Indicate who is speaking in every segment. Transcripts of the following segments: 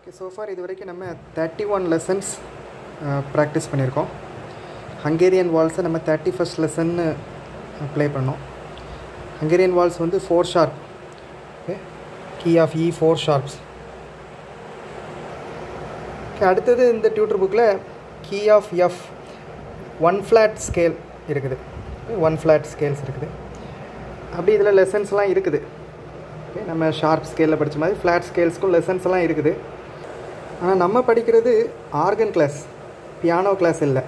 Speaker 1: okay so far இது வரைக்கும் நம்ம தேர்ட்டி ஒன் லெசன்ஸ் ப்ராக்டிஸ் பண்ணியிருக்கோம் ஹங்கேரியன் வால்ஸை நம்ம தேர்ட்டி ஃபஸ்ட் லெசன்னு ப்ளே பண்ணோம் ஹங்கேரியன் வால்ஸ் வந்து four sharp okay key of E four sharps okay அடுத்தது இந்த டியூட்டர் புக்கில் key of F one flat scale இருக்குது ஒன் ஃப்ளாட் ஸ்கேல்ஸ் இருக்குது அப்படி இதில் லெசன்ஸ்லாம் இருக்குது ஓகே நம்ம ஷார்ப் ஸ்கேலில் படித்த மாதிரி ஃப்ளாட் ஸ்கேல்ஸ்க்கும் லெசன்ஸ் எல்லாம் இருக்குது ஆனால் நம்ம படிக்கிறது ஆர்கன் கிளாஸ் பியானோ கிளாஸ் இல்லை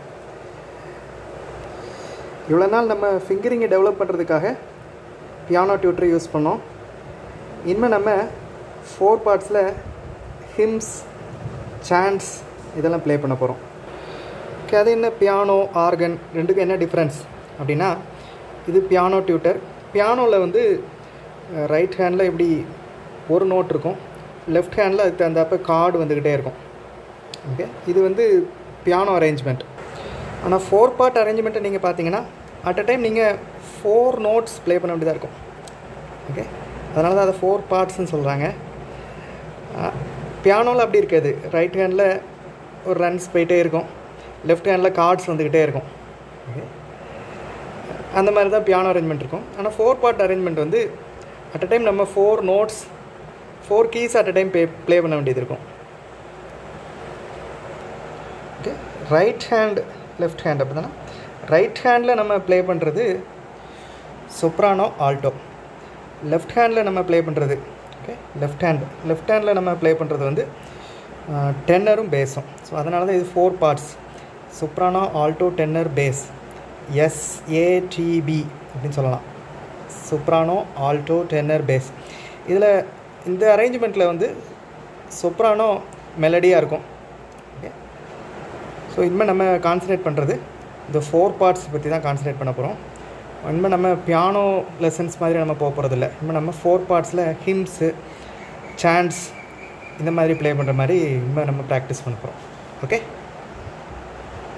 Speaker 1: இவ்வளோ நாள் நம்ம ஃபிங்கரிங்கை டெவலப் பண்ணுறதுக்காக பியானோ டியூட்டர் யூஸ் பண்ணோம் இனிமேல் நம்ம ஃபோர் பார்ட்ஸில் ஹிம்ஸ் சாண்ட்ஸ் இதெல்லாம் ப்ளே பண்ண போகிறோம் ஓகே அது என்ன பியானோ ஆர்கன் ரெண்டுக்கும் என்ன டிஃப்ரென்ஸ் அப்படின்னா இது பியானோ டியூட்டர் பியானோவில் வந்து ரைட் ஹேண்டில் இப்படி ஒரு நோட் இருக்கும் லெஃப்ட் ஹேண்டில் அதுக்கு தகுந்தாப்ப கார்டு வந்துக்கிட்டே இருக்கும் ஓகே இது வந்து பியானோ அரேஞ்ச்மெண்ட் ஆனால் ஃபோர் பார்ட் அரேஞ்ச்மெண்ட்டை நீங்கள் பார்த்தீங்கன்னா அட் அ டைம் நீங்கள் ஃபோர் நோட்ஸ் ப்ளே பண்ண வேண்டியதாக இருக்கும் ஓகே அதனால தான் அதை ஃபோர் பார்ட்ஸ்னு சொல்கிறாங்க பியானோவில் அப்படி இருக்காது ரைட் ஹேண்டில் ஒரு ரன்ஸ் போயிட்டே இருக்கும் லெஃப்ட் ஹேண்டில் கார்ட்ஸ் வந்துக்கிட்டே இருக்கும் ஓகே அந்த மாதிரி தான் பியானோ அரேஞ்ச்மெண்ட் இருக்கும் ஆனால் ஃபோர் பார்ட் அரேஞ்ச்மெண்ட் வந்து அட் அ டைம் நம்ம four notes four keys at a time play play பண்ண வேண்டியது இருக்கும் okay right hand left hand அப்படி தானே ரைட் ஹேண்டில் நம்ம ப்ளே பண்ணுறது சொப்ரானோ ஆல்டோ லெஃப்ட் ஹேண்டில் நம்ம ப்ளே பண்ணுறது ஓகே லெஃப்ட் ஹேண்ட் லெஃப்ட் ஹேண்டில் நம்ம ப்ளே பண்ணுறது வந்து டென்னரும் பேஸும் ஸோ அதனால தான் இது four parts soprano alto tenor bass SATB அப்படின்னு சொல்லலாம் சொப்ரானோ ஆல்டோ டென்னர் பேஸ் இதில் இந்த அரேஞ்ச்மெண்ட்டில் வந்து சொப்ரானோ மெலடியாக இருக்கும் ஓகே ஸோ இனிமேல் நம்ம கான்சன்ட்ரேட் பண்ணுறது இந்த ஃபோர் பார்ட்ஸ் பற்றி தான் கான்சன்ட்ரேட் பண்ண போகிறோம் இனிமேல் நம்ம பியானோ லெசன்ஸ் மாதிரி நம்ம போக போகிறதில்ல இனிமேல் நம்ம ஃபோர் பார்ட்ஸில் ஹிம்ஸு சாண்ட்ஸ் இந்த மாதிரி ப்ளே பண்ணுற மாதிரி இனிமேல் நம்ம ப்ராக்டிஸ் பண்ண போகிறோம் ஓகே